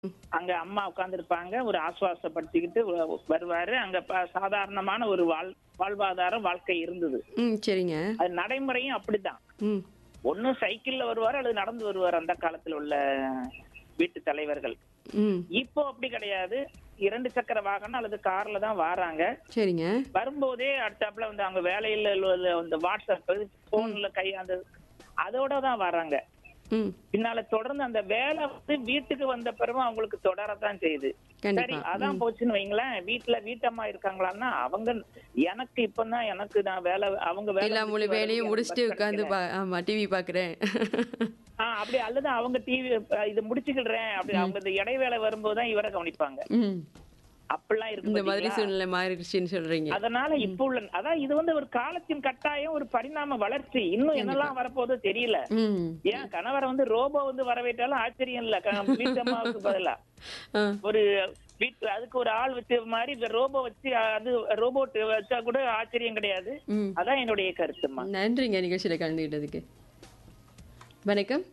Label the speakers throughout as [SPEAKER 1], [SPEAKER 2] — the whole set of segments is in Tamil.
[SPEAKER 1] அங்க அம்மா உட்கார்ந்திருப்பாங்க ஒரு ஆசுவாசப்படுத்திக்கிட்டு வ- வருவாரு அங்க ப- சாதாரணமான ஒரு வாழ் வாழ்வாதாரம் வாழ்க்கை இருந்தது
[SPEAKER 2] ம் சரிங்க
[SPEAKER 1] அது நடைமுறையும் அப்படிதான்
[SPEAKER 2] ம்
[SPEAKER 1] ஒண்ணு சைக்கிள்ல வருவார் அல்லது நடந்து வருவார் அந்த காலத்துல உள்ள வீட்டு தலைவர்கள்
[SPEAKER 2] ம்
[SPEAKER 1] இப்போ அப்படி கிடையாது இரண்டு சக்கர வாகனம் அல்லது கார்ல தான் வராங்க
[SPEAKER 2] சரிங்க
[SPEAKER 1] வரும்போதே அடுத்தாப்புல வந்து அவங்க வேலையில உள்ள அந்த வாட்ஸ்அப் போன்ல கை அந்த அதோட தான் வராங்க
[SPEAKER 2] ம்
[SPEAKER 1] பின்னால தொடர்ந்து அந்த வேலை வந்து வீட்டுக்கு வந்த பிறகும் அவங்களுக்கு தொடரத்தான் செய்யுது சரி
[SPEAKER 2] கண்டிப்பா
[SPEAKER 1] அதான் போச்சுன்னு வைங்களேன் வீட்டுல வீட்டம்மா இருக்காங்களான்னா அவங்க எனக்கு இப்பதான் எனக்கு நான் வேலை அவங்க வேலை
[SPEAKER 2] எல்லா முழு
[SPEAKER 1] முடிச்சு
[SPEAKER 2] வேலையும்
[SPEAKER 1] வரதுக்கு
[SPEAKER 2] முடிச்சுட்டு
[SPEAKER 1] எனக்கு
[SPEAKER 2] உட்காந்து
[SPEAKER 1] கிடைக்கல.
[SPEAKER 2] பா ஆமா டிவி பாக்குறேன்
[SPEAKER 1] ஆ, அப்படி அல்லது அவங்க டிவி இது முடிச்சுக்கிடுறேன் அப்படி அவங்க இந்த இடைவேளை வரும்போது தான் இவரை கவனிப்பாங்க
[SPEAKER 2] ம்
[SPEAKER 1] அப்படிலாம் இருக்கு
[SPEAKER 2] இந்த மாதிரி
[SPEAKER 1] பாத்தீங்களா?
[SPEAKER 2] சூழ்நிலை மாறிடுச்சுன்னு சொல்றீங்க
[SPEAKER 1] அதனால இப்ப உள்ள அதான் இது வந்து ஒரு காலத்தின் கட்டாயம் ஒரு பரிணாம வளர்ச்சி இன்னும் என்னெல்லாம் வரப்போதோ தெரியல
[SPEAKER 2] ம்
[SPEAKER 1] ஏன் கணவரை வந்து ரோபோ வந்து வரவேற்றாலும் ஆச்சரியம் இல்ல க- வீட்டம்மாவுக்கு பதிலா
[SPEAKER 2] ஆ
[SPEAKER 1] ஒரு வீட்டு அதுக்கு ஒரு ஆள் வச்ச மாதிரி இந்த ரோபோ வச்சு அது ரோபோட் வச்சா கூட ஆச்சரியம் கிடையாது
[SPEAKER 2] ம்
[SPEAKER 1] அதான் என்னுடைய கருத்துமா
[SPEAKER 2] நன்றிங்க நிகழ்ச்சியில கலந்துக்கிட்டதுக்கு வணக்கம்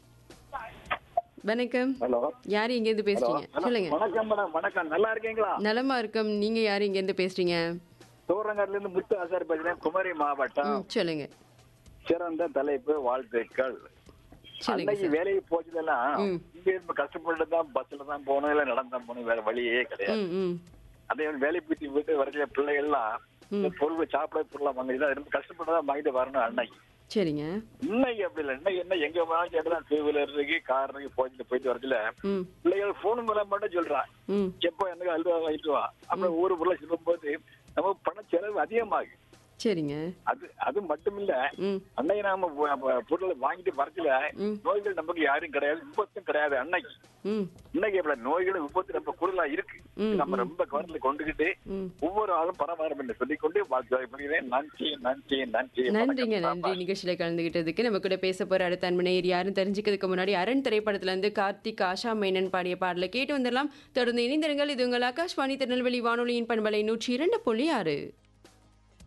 [SPEAKER 2] வணக்கம்
[SPEAKER 3] ஹலோ
[SPEAKER 2] யார் இங்க இருந்து பேசுறீங்க சொல்லுங்க
[SPEAKER 3] வணக்கம் மேடம் வணக்கம் நல்லா இருக்கீங்களா
[SPEAKER 2] நலமா இருக்கும் நீங்க யார் இங்க இருந்து பேசுறீங்க
[SPEAKER 3] தூரங்காட்டுல இருந்து முத்து ஆசார் பேசுறேன் குமரி மாவட்டம்
[SPEAKER 2] ம் சொல்லுங்க
[SPEAKER 3] சிறந்த தலைப்பு வாழ்த்துக்கள்
[SPEAKER 2] சொல்லுங்க
[SPEAKER 3] அன்னைக்கு
[SPEAKER 2] சார்
[SPEAKER 3] வேலைக்கு போச்சதெல்லாம்
[SPEAKER 2] ம்.
[SPEAKER 3] இங்க இருந்து கஷ்டப்பட்டு தான் பஸ்ல தான் போகணும் இல்ல நடந்து தான் போகணும் வேற வழியே கிடையாது
[SPEAKER 2] ம் ம்
[SPEAKER 3] அதே மாதிரி வேலை பற்றி விட்டு வரையில பிள்ளைகள்லாம் இந்த பொருள் சாப்பிட பொருளை வாங்கி தான் இருந்து கஷ்டப்பட்டு தான் வாங்கிட்டு வரணும் அன்னைக்கு
[SPEAKER 2] சரிங்க
[SPEAKER 3] இன்னைக்கு அப்படி இல்லை இன்னைக்கு என்ன எங்க வேணாலும் கேட்டதான் டூ வீலர் இருக்கு கார் இருக்கு போயிட்டு போயிட்டு வரதுல
[SPEAKER 2] ம்
[SPEAKER 3] பிள்ளைகள் போன் மூலம் மட்டும் சொல்றான்
[SPEAKER 2] ம்
[SPEAKER 3] எப்போ எனக்கு அல்வா வாங்கிட்டு வா அப்புறம் ஊரு பொருளை சொல்லும்போது நம்ம பண செலவு அதிகமாகு
[SPEAKER 2] சரிங்க
[SPEAKER 3] அது அது மட்டும் இல்ல
[SPEAKER 2] ம்
[SPEAKER 3] அன்னைக்கு நாம பொ- பொ- பொருளை வாங்கிட்டு வரதுல
[SPEAKER 2] ம்.
[SPEAKER 3] நோய்கள் நமக்கு யாரும் கிடையாது விபத்தும் கிடையாது அன்னைக்கு
[SPEAKER 2] ம்
[SPEAKER 3] இன்னைக்கு இப்ப நோய்களும் விபத்து நம்ம கூடுதலா இருக்கு
[SPEAKER 2] ம்,
[SPEAKER 3] நம்ம ரொம்ப கவனத்துல கொண்டுகிட்டு
[SPEAKER 2] ம்
[SPEAKER 3] ஒவ்வொரு ஆளும் பரவாயில்ல என்று சொல்லிக்கொண்டு வாழ்த்துகிறேன் நன்றி நன்றி நன்றி
[SPEAKER 2] நன்றிங்க
[SPEAKER 3] வணக்கம்.
[SPEAKER 2] நன்றி நிகழ்ச்சியில கலந்துகிட்டதுக்கு நம்ம கூட பேச போற அடுத்த அன்பனையர் யாரும் தெரிஞ்சுக்கிறதுக்கு முன்னாடி அரண் திரைப்படத்துல இருந்து கார்த்திக் ஆஷா மேனன் பாடிய பாடலை கேட்டு வந்துடலாம் தொடர்ந்து இணைந்திருங்கள் இது உங்கள் ஆகாஷ்வாணி திருநெல்வேலி வானொலியின் பண்பலை நூற்றி இரண்டு புள்ளி ஆறு